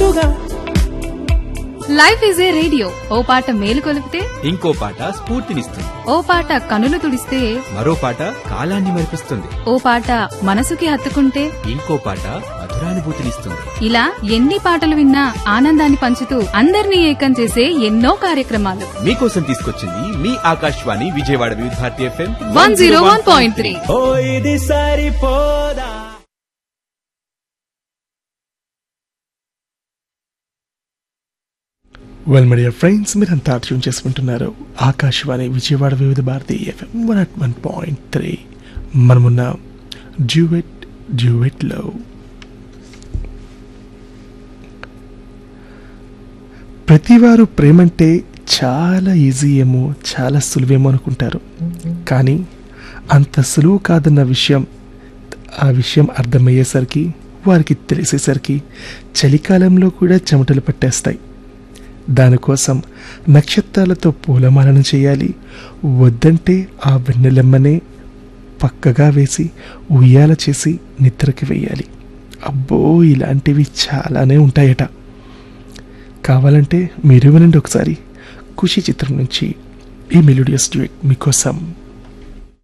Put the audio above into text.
తోడుగా life is a radio ఓ పాట మేలు కొలిపితే ఇంకో పాట స్ఫూర్తినిస్తుంది ఓ పాట కనులు తుడిస్తే మరో పాట కాలాన్ని మరిపిస్తుంది ఓ పాట మనసుకి హత్తుకుంటే ఇంకో పాట మధురానుభూతినిస్తుంది ఇలా ఎన్ని పాటలు విన్నా ఆనందాన్ని పంచుతూ అందరినీ ఏకం చేసే ఎన్నో కార్యక్రమాలు మీకోసం తీసుకొచ్చింది మీ Akashvani Vijayawada Vividh Bharati FM one zero one point three ఓ ఇది సరిపోదా వెల్ మీడియా ఫ్రెండ్స్ మీరంతా ట్యూన్ చేసుకుంటున్నారు Akashvani Vijayawada Vividh Bharati FM one ought one point three మనమున్న డ్యూవెట్ డ్యూవెట్లో ప్రతివారు ప్రేమంటే చాలా ఈజీ ఏమో చాలా సులువేమో అనుకుంటారు కానీ అంత సులువు కాదన్న విషయం ఆ విషయం అర్థమయ్యేసరికి వారికి తెలిసేసరికి చలికాలంలో కూడా చెమటలు పట్టేస్తాయి దానికోసం నక్షత్రాలతో పూలమాలను చేయాలి వద్దంటే ఆ వెన్నెలమ్మనే పక్కగా వేసి ఉయ్యాల చేసి నిద్రకి వేయాలి అబ్బో ఇలాంటివి చాలానే ఉంటాయట కావాలంటే మీరు వినండి ఒకసారి ఖుషి చిత్రం నుంచి ఈ మెలోడియస్ డ్యూయట్ మీకోసం